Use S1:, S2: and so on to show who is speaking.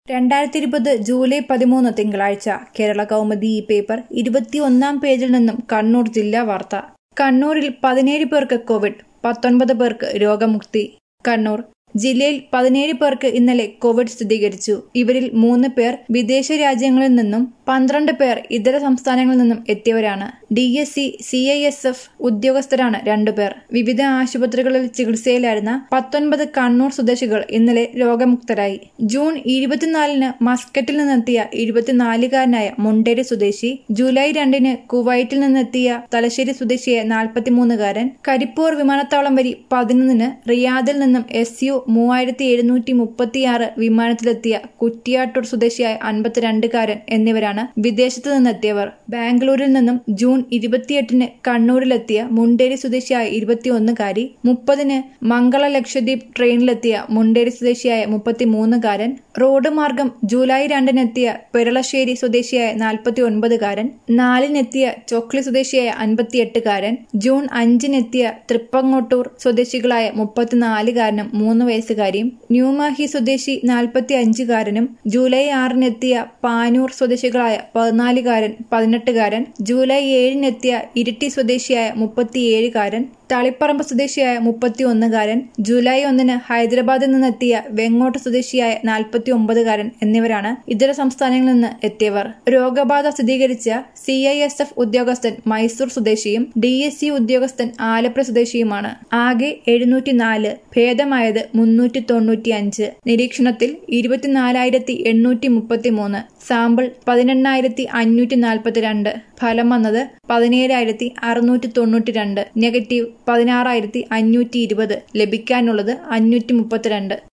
S1: രണ്ടായിരത്തി ഇരുപത് ജൂലൈ പതിമൂന്ന് തിങ്കളാഴ്ച കേരള കൗമുദി ഈ പേപ്പർ ഇരുപത്തിയൊന്നാം പേജിൽ നിന്നും കണ്ണൂർ ജില്ലാ വാർത്ത കണ്ണൂരിൽ പതിനേഴ് പേർക്ക് കോവിഡ് പത്തൊൻപത് പേർക്ക് രോഗമുക്തി കണ്ണൂർ ജില്ലയിൽ പതിനേഴ് പേർക്ക് ഇന്നലെ കോവിഡ് സ്ഥിരീകരിച്ചു ഇവരിൽ മൂന്ന് പേർ വിദേശ രാജ്യങ്ങളിൽ നിന്നും പന്ത്രണ്ട് പേർ ഇതര സംസ്ഥാനങ്ങളിൽ നിന്നും എത്തിയവരാണ് D S C C I S F ഉദ്യോഗസ്ഥരാണ് രണ്ടുപേർ വിവിധ ആശുപത്രികളിൽ ചികിത്സയിലായിരുന്ന പത്തൊൻപത് കണ്ണൂർ സ്വദേശികൾ ഇന്നലെ രോഗമുക്തരായി ജൂൺ ഇരുപത്തിനാലിന് മസ്കറ്റിൽ നിന്നെത്തിയ ഇരുപത്തിനാലുകാരനായ മുണ്ടേരി സ്വദേശി ജൂലൈ രണ്ടിന് കുവൈറ്റിൽ നിന്നെത്തിയ തലശ്ശേരി സ്വദേശിയായ നാൽപ്പത്തിമൂന്നുകാരൻ കരിപ്പൂർ വിമാനത്താവളം വഴി പതിനൊന്നിന് റിയാദിൽ നിന്നും എസ് യു മൂവായിരത്തി എഴുന്നൂറ്റി മുപ്പത്തിയാറ് വിമാനത്തിലെത്തിയ കുറ്റിയാട്ടൂർ സ്വദേശിയായ അൻപത്തിരണ്ടുകാരൻ എന്നിവരാണ് വിദേശത്തു നിന്നെത്തിയവർ ബാംഗ്ലൂരിൽ നിന്നും ജൂൺ ഇരുപത്തിയെട്ടിന് കണ്ണൂരിലെത്തിയ മുണ്ടേരി സ്വദേശിയായ ഇരുപത്തിയൊന്നുകാരി മുപ്പതിന് മംഗള ലക്ഷദ്വീപ് ട്രെയിനിലെത്തിയ മുണ്ടേരി സ്വദേശിയായ മുപ്പത്തിമൂന്നുകാരൻ റോഡ് മാർഗം ജൂലൈ രണ്ടിനെത്തിയ പെരളശ്ശേരി സ്വദേശിയായ നാൽപ്പത്തി ഒൻപതുകാരൻ നാലിനെത്തിയ ചൊക്ലി സ്വദേശിയായ അൻപത്തിയെട്ടുകാരൻ ജൂൺ അഞ്ചിനെത്തിയ തൃപ്പങ്ങോട്ടൂർ സ്വദേശികളായ മുപ്പത്തിനാലുകാരനും മൂന്ന് വയസ്സുകാരിയും ന്യൂമാഹി സ്വദേശി നാൽപ്പത്തി അഞ്ചുകാരനും ജൂലൈ ആറിനെത്തിയ പാനൂർ സ്വദേശികളായ പതിനാലുകാരൻ പതിനെട്ടുകാരൻ ജൂലൈ ഏഴിനെത്തിയ ഇരിട്ടി സ്വദേശിയായ മുപ്പത്തിയേഴുകാരൻ തളിപ്പറമ്പ് സ്വദേശിയായ മുപ്പത്തി ഒന്നുകാരൻ ജൂലൈ ഒന്നിന് ഹൈദരാബാദിൽ നിന്നെത്തിയ വെങ്ങോട്ട് സ്വദേശിയായ നാൽപ്പത്തി ഒമ്പതുകാരൻ എന്നിവരാണ് ഇതര സംസ്ഥാനങ്ങളിൽ നിന്ന് എത്തിയവർ രോഗബാധ സ്ഥിരീകരിച്ച സി ഐ എസ് എഫ് ഉദ്യോഗസ്ഥൻ മൈസൂർ സ്വദേശിയും ഡി എസ് സി ഉദ്യോഗസ്ഥൻ ആലപ്പുഴ സ്വദേശിയുമാണ് ആകെ എഴുന്നൂറ്റിനാല് ഭേദമായത് മുന്നൂറ്റി തൊണ്ണൂറ്റി അഞ്ച് നിരീക്ഷണത്തിൽ ഇരുപത്തിനാലായിരത്തി എണ്ണൂറ്റി മുപ്പത്തി മൂന്ന് സാമ്പിൾ പതിനെണ്ണായിരത്തി അഞ്ഞൂറ്റി നാൽപ്പത്തിരണ്ട് ഫലം വന്നത് പതിനേഴായിരത്തി അറുന്നൂറ്റി തൊണ്ണൂറ്റി രണ്ട് നെഗറ്റീവ് പതിനാറായിരത്തി അഞ്ഞൂറ്റി ഇരുപത് ലഭിക്കാനുള്ളത് അഞ്ഞൂറ്റി മുപ്പത്തിരണ്ട്